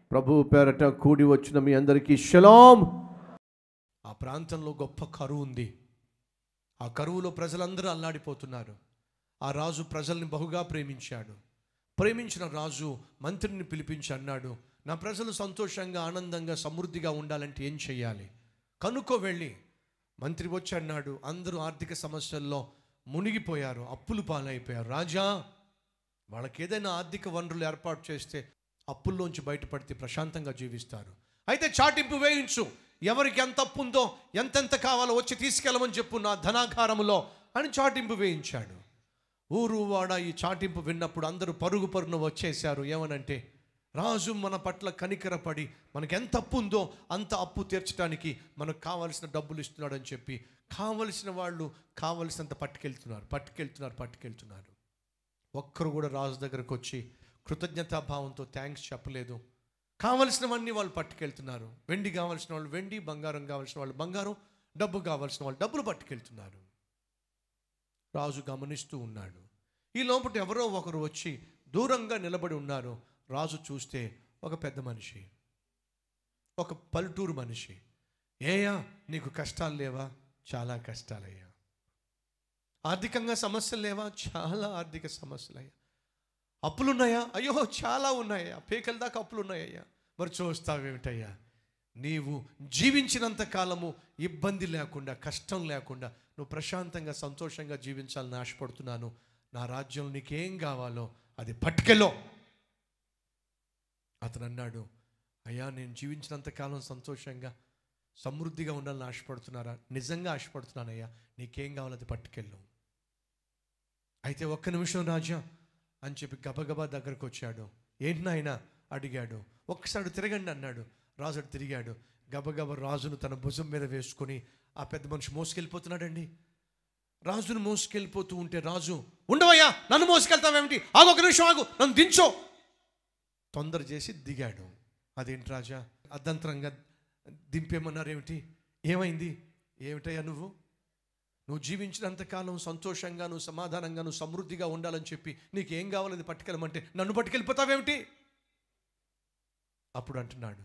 ప్రభు పేరట కూడి వచ్చిన మీ అందరికీ షలాం ఆ ప్రాంతంలో గొప్ప కరువు ఉంది ఆ కరువులో ప్రజలందరూ అల్లాడిపోతున్నారు ఆ రాజు ప్రజల్ని బహుగా ప్రేమించాడు ప్రేమించిన రాజు మంత్రిని పిలిపించి అన్నాడు నా ప్రజలు సంతోషంగా ఆనందంగా సమృద్ధిగా ఉండాలంటే ఏం చెయ్యాలి కనుక్కో వెళ్ళి మంత్రి వచ్చి అన్నాడు అందరూ ఆర్థిక సమస్యల్లో మునిగిపోయారు అప్పులు పాలైపోయారు రాజా వాళ్ళకి ఏదైనా ఆర్థిక వనరులు ఏర్పాటు చేస్తే అప్పుల్లోంచి బయటపడితే ప్రశాంతంగా జీవిస్తారు అయితే చాటింపు వేయించు ఎవరికి ఎంత అప్పు ఉందో ఎంతెంత కావాలో వచ్చి తీసుకెళ్ళమని చెప్పు నా ధనాకారములో అని చాటింపు వేయించాడు ఊరు వాడ ఈ చాటింపు విన్నప్పుడు అందరూ పరుగు పరుగున వచ్చేశారు ఏమనంటే రాజు మన పట్ల కనికరపడి మనకి ఎంత అప్పు ఉందో అంత అప్పు తీర్చడానికి మనకు కావలసిన డబ్బులు ఇస్తున్నాడని చెప్పి కావలసిన వాళ్ళు కావలసినంత పట్టుకెళ్తున్నారు పట్టుకెళ్తున్నారు పట్టుకెళ్తున్నారు ఒక్కరు కూడా రాజు దగ్గరకు వచ్చి కృతజ్ఞతాభావంతో థ్యాంక్స్ చెప్పలేదు కావలసినవన్నీ వాళ్ళు పట్టుకెళ్తున్నారు వెండి కావలసిన వాళ్ళు వెండి బంగారం కావలసిన వాళ్ళు బంగారం డబ్బు కావలసిన వాళ్ళు డబ్బులు పట్టుకెళ్తున్నారు రాజు గమనిస్తూ ఉన్నాడు ఈ లోపల ఎవరో ఒకరు వచ్చి దూరంగా నిలబడి ఉన్నారు రాజు చూస్తే ఒక పెద్ద మనిషి ఒక పల్లెటూరు మనిషి ఏయా నీకు కష్టాలు లేవా చాలా కష్టాలయ్యా ఆర్థికంగా సమస్యలు లేవా చాలా ఆర్థిక సమస్యలయ్యా అప్పులున్నాయా అయ్యో చాలా ఉన్నాయా పేకల దాకా అప్పులు ఉన్నాయ్యా మరి చూస్తావేమిటయ్యా నీవు జీవించినంత కాలము ఇబ్బంది లేకుండా కష్టం లేకుండా నువ్వు ప్రశాంతంగా సంతోషంగా జీవించాలని ఆశపడుతున్నాను నా రాజ్యంలో నీకేం కావాలో అది పట్టుకెళ్ళో అతను అన్నాడు అయ్యా నేను జీవించినంత కాలం సంతోషంగా సమృద్ధిగా ఉండాలని ఆశపడుతున్నారా నిజంగా ఆశపడుతున్నానయ్యా నీకేం కావాలో అది పట్టుకెళ్ళు అయితే ఒక్క నిమిషం రాజా అని చెప్పి గబగబా దగ్గరకు వచ్చాడు ఏంటి నాయన అడిగాడు ఒక్కసారి తిరగండి అన్నాడు రాజు అటు తిరిగాడు గబగబా రాజును తన భుజం మీద వేసుకొని ఆ పెద్ద మనిషి మోసుకెళ్ళిపోతున్నాడండి రాజును మోసుకెళ్ళిపోతూ ఉంటే రాజు ఉండవయ్యా నన్ను మోసుకెళ్తావేమిటి ఆగు ఒక నిమిషం ఆగు నన్ను దించో తొందర చేసి దిగాడు అదేంటి రాజా అర్ధంతరంగా దింపేమన్నారు ఏమిటి ఏమైంది ఏమిటయ్యా నువ్వు నువ్వు జీవించినంత కాలం సంతోషంగా నువ్వు సమాధానంగా నువ్వు సమృద్ధిగా ఉండాలని చెప్పి నీకు ఏం కావాలని పట్టుకెళ్ళమంటే నన్ను పట్టుకెళ్ళిపోతావేమిటి అప్పుడు అంటున్నాడు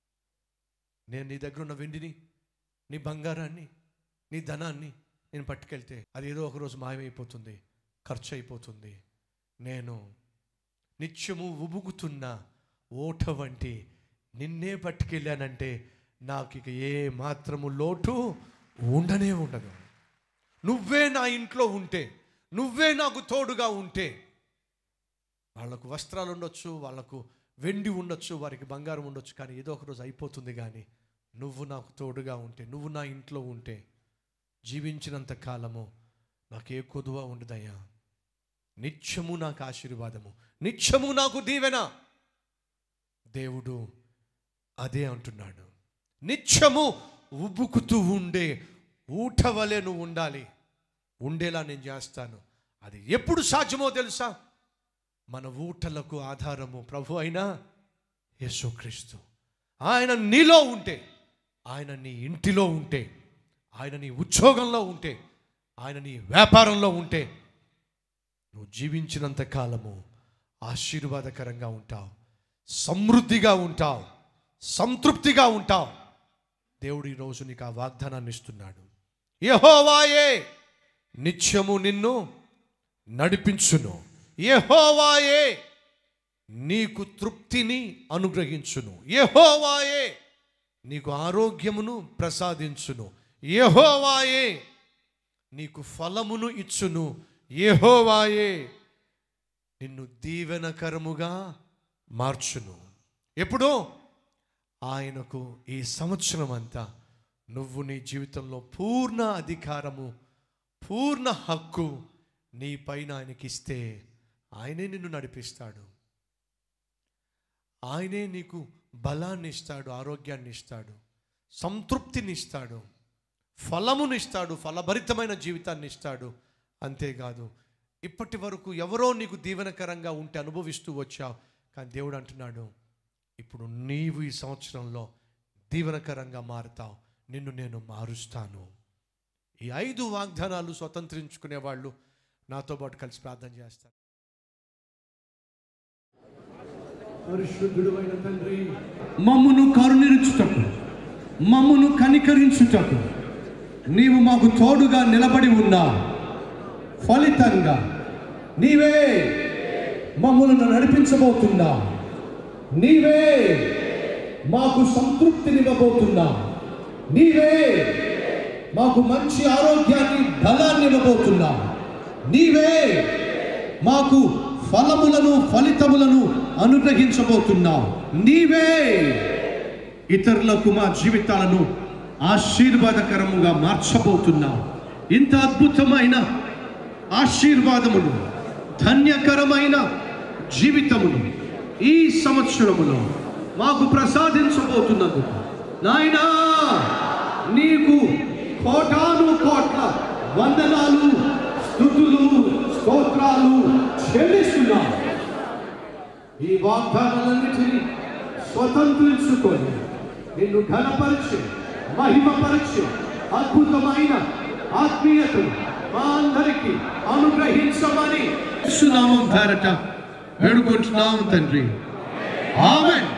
నేను నీ దగ్గర ఉన్న వెండిని నీ బంగారాన్ని నీ ధనాన్ని నేను పట్టుకెళ్తే అది ఏదో ఒకరోజు మాయమైపోతుంది ఖర్చు అయిపోతుంది నేను నిత్యము ఉబుకుతున్న ఓట వంటి నిన్నే పట్టుకెళ్ళానంటే నాకు ఇక ఏ మాత్రము లోటు ఉండనే ఉండదు నువ్వే నా ఇంట్లో ఉంటే నువ్వే నాకు తోడుగా ఉంటే వాళ్ళకు వస్త్రాలు ఉండొచ్చు వాళ్ళకు వెండి ఉండొచ్చు వారికి బంగారం ఉండొచ్చు కానీ ఏదో ఒక రోజు అయిపోతుంది కానీ నువ్వు నాకు తోడుగా ఉంటే నువ్వు నా ఇంట్లో ఉంటే జీవించినంత కాలము నాకే కొదువ ఉండదయ్యా నిత్యము నాకు ఆశీర్వాదము నిత్యము నాకు దీవెన దేవుడు అదే అంటున్నాడు నిత్యము ఉబ్బుకుతూ ఉండే ఊట వలె నువ్వు ఉండాలి ఉండేలా నేను చేస్తాను అది ఎప్పుడు సాధ్యమో తెలుసా మన ఊటలకు ఆధారము ప్రభు అయినా యేసుక్రీస్తు ఆయన నీలో ఉంటే ఆయన నీ ఇంటిలో ఉంటే ఆయన నీ ఉద్యోగంలో ఉంటే ఆయన నీ వ్యాపారంలో ఉంటే నువ్వు జీవించినంత కాలము ఆశీర్వాదకరంగా ఉంటావు సమృద్ధిగా ఉంటావు సంతృప్తిగా ఉంటావు దేవుడు ఈరోజు నీకు ఆ వాగ్దానాన్ని ఇస్తున్నాడు యహోవాయే నిత్యము నిన్ను నడిపించును యహోవాయే నీకు తృప్తిని అనుగ్రహించును యహోవాయే నీకు ఆరోగ్యమును ప్రసాదించును యహోవాయే నీకు ఫలమును ఇచ్చును యహోవాయే నిన్ను దీవెనకరముగా మార్చును ఎప్పుడు ఆయనకు ఈ సంవత్సరం అంతా నువ్వు నీ జీవితంలో పూర్ణ అధికారము పూర్ణ హక్కు నీ పైన ఆయనకి ఇస్తే ఆయనే నిన్ను నడిపిస్తాడు ఆయనే నీకు బలాన్ని ఇస్తాడు ఆరోగ్యాన్ని ఇస్తాడు సంతృప్తిని ఇస్తాడు ఫలముని ఇస్తాడు ఫలభరితమైన జీవితాన్ని ఇస్తాడు అంతేకాదు ఇప్పటి వరకు ఎవరో నీకు దీవెనకరంగా ఉంటే అనుభవిస్తూ వచ్చావు కానీ దేవుడు అంటున్నాడు ఇప్పుడు నీవు ఈ సంవత్సరంలో దీవెనకరంగా మారుతావు నిన్ను నేను మారుస్తాను ఈ ఐదు వాగ్దానాలు స్వతంత్రించుకునే వాళ్ళు నాతో పాటు కలిసి ప్రార్థన చేస్తారు పరిశుద్ధుడు అయిన తండ్రి మమ్మును కరుణించుటకు మమ్మును కనికరించుటకు నీవు మాకు తోడుగా నిలబడి ఉన్నా ఫలితంగా నీవే మమ్మల్ని నడిపించబోతున్నా నీవే మాకు సంతృప్తినివ్వబోతున్నా నీవే మాకు మంచి ఆరోగ్యాన్ని బలాన్ని ఇవ్వబోతున్నా నీవే మాకు ఫలములను ఫలితములను అనుగ్రహించబోతున్నావు నీవే ఇతరులకు మా జీవితాలను ఆశీర్వాదకరముగా మార్చబోతున్నావు ఇంత అద్భుతమైన ఆశీర్వాదములు ధన్యకరమైన జీవితములు ఈ సంవత్సరములో మాకు ప్రసాదించబోతున్నందుకు నాయనా నీకు కోటాను కోట్ల వందనాలు స్థుతులు స్తోత్రాలు చెల్లిస్తున్నాం ఈ వాగ్దానాలన్నిటినీ స్వతంత్రించుకొని నిన్ను ఘనపరిచి మహిమపరిచి అద్భుతమైన ఆత్మీయతను మా అందరికి అనుగ్రహించమని సునామం పేరట వేడుకుంటున్నాం తండ్రి ఆమెన్